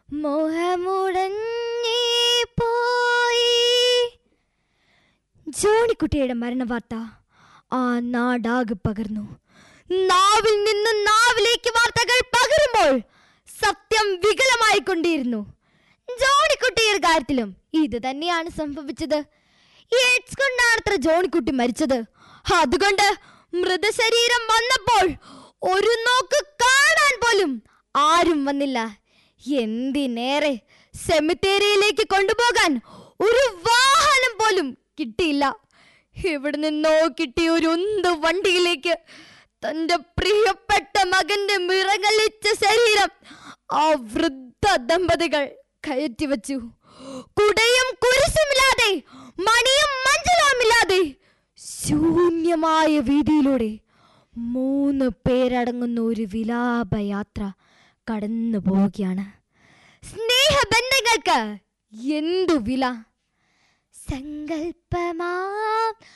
മോഹമുടഞ്ഞേ പോയി ജോണിക്കുട്ടിയുടെ മരണവാർത്ത ആ നാടാകെ പകർന്നു നാവിൽ നിന്ന് നാവിലേക്ക് വാർത്തകൾ പകരുമ്പോൾ സത്യം വികലമായി കൊണ്ടിരുന്നു ജോണിക്കുട്ടിയുടെ കാര്യത്തിലും ഇത് തന്നെയാണ് സംഭവിച്ചത് എയ്ഡ്സ് കൊണ്ടാണത്ര ജോണിക്കുട്ടി മരിച്ചത് അതുകൊണ്ട് മൃതശരീരം വന്നപ്പോൾ ഒരു നോക്ക് കാണാൻ പോലും ആരും വന്നില്ല എന്തിനേറെ സെമിത്തേരിയിലേക്ക് കൊണ്ടുപോകാൻ ഒരു വാഹനം പോലും കിട്ടിയില്ല ഇവിടെ നിന്നോ കിട്ടിയ ഒരു ഉന്ത് വണ്ടിയിലേക്ക് തന്റെ പ്രിയപ്പെട്ട മകന്റെ മിറങ്ങലിച്ച ശരീരം ആ വൃദ്ധ ദമ്പതികൾ കയറ്റിവച്ചു കുടയും കുരിശുമില്ലാതെ മണിയും മഞ്ചലവുമില്ലാതെ ശൂന്യമായ വീതിയിലൂടെ മൂന്ന് പേരടങ്ങുന്ന ഒരു വിലാപയാത്ര കടന്നു പോവുകയാണ് സ്നേഹബന്ധങ്ങൾക്ക് എന്തു വില സങ്കൽപ്പമാം